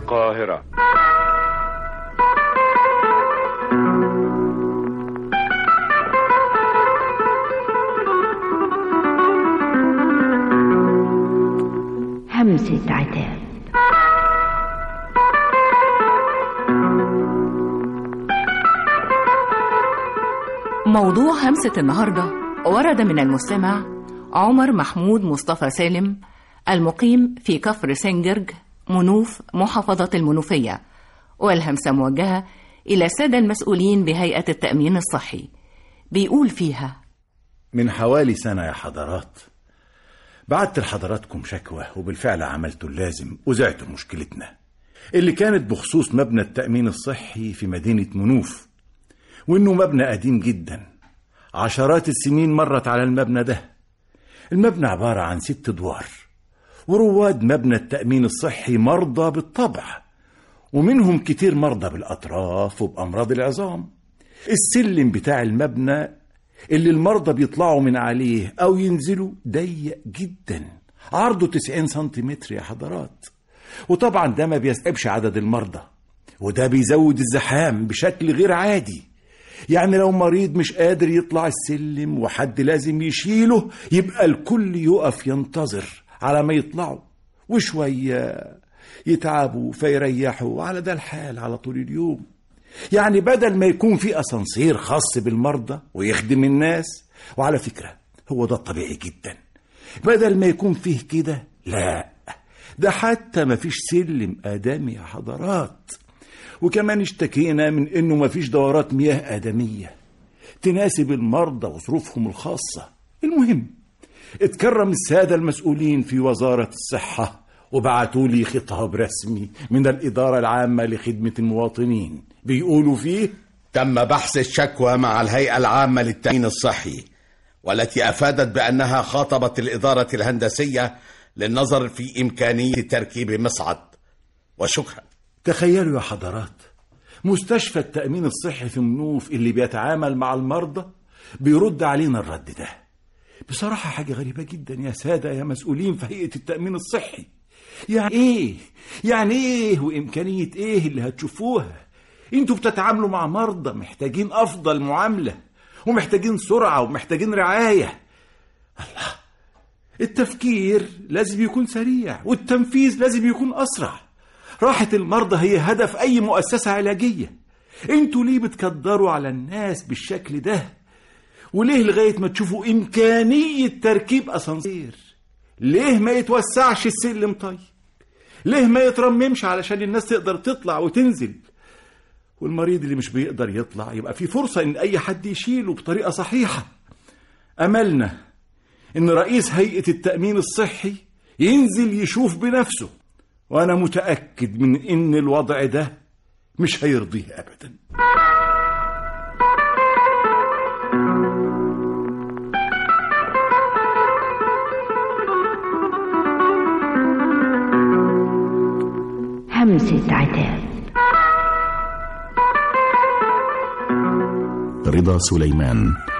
القاهرة همسة عتاب موضوع همسة النهاردة ورد من المستمع عمر محمود مصطفى سالم المقيم في كفر سنجرج منوف محافظة المنوفية والهمسة موجهة إلى السادة المسؤولين بهيئة التأمين الصحي بيقول فيها من حوالي سنة يا حضرات بعت لحضراتكم شكوى وبالفعل عملت اللازم وزعت مشكلتنا اللي كانت بخصوص مبنى التأمين الصحي في مدينة منوف وإنه مبنى قديم جدا عشرات السنين مرت على المبنى ده المبنى عبارة عن ست أدوار ورواد مبنى التأمين الصحي مرضى بالطبع ومنهم كتير مرضى بالأطراف وبأمراض العظام السلم بتاع المبنى اللي المرضى بيطلعوا من عليه أو ينزلوا ضيق جدا عرضه 90 سنتيمتر يا حضرات وطبعا ده ما بيستقبش عدد المرضى وده بيزود الزحام بشكل غير عادي يعني لو مريض مش قادر يطلع السلم وحد لازم يشيله يبقى الكل يقف ينتظر على ما يطلعوا وشوية يتعبوا فيريحوا على ده الحال على طول اليوم يعني بدل ما يكون في أسانسير خاص بالمرضى ويخدم الناس وعلى فكرة هو ده الطبيعي جدا بدل ما يكون فيه كده لا ده حتى ما فيش سلم آدمي يا حضرات وكمان اشتكينا من انه ما فيش دورات مياه آدمية تناسب المرضى وظروفهم الخاصة المهم اتكرم السادة المسؤولين في وزارة الصحة وبعتوا لي خطاب رسمي من الإدارة العامة لخدمة المواطنين بيقولوا فيه تم بحث الشكوى مع الهيئة العامة للتأمين الصحي والتي أفادت بأنها خاطبت الإدارة الهندسية للنظر في إمكانية تركيب مصعد وشكرا تخيلوا يا حضرات مستشفى التأمين الصحي في منوف اللي بيتعامل مع المرضى بيرد علينا الرد ده بصراحة حاجة غريبة جدا يا سادة يا مسؤولين في هيئة التأمين الصحي يعني ايه يعني ايه وامكانية ايه اللي هتشوفوها انتوا بتتعاملوا مع مرضى محتاجين افضل معاملة ومحتاجين سرعة ومحتاجين رعاية الله التفكير لازم يكون سريع والتنفيذ لازم يكون اسرع راحة المرضى هي هدف اي مؤسسة علاجية انتوا ليه بتكدروا على الناس بالشكل ده وليه لغاية ما تشوفوا امكانية تركيب اسانسير ليه ما يتوسعش السلم طيب ليه ما يترممش علشان الناس تقدر تطلع وتنزل والمريض اللي مش بيقدر يطلع يبقى في فرصة ان اي حد يشيله بطريقة صحيحة املنا ان رئيس هيئة التأمين الصحي ينزل يشوف بنفسه وانا متأكد من ان الوضع ده مش هيرضيه ابدا همسة عتاب رضا سليمان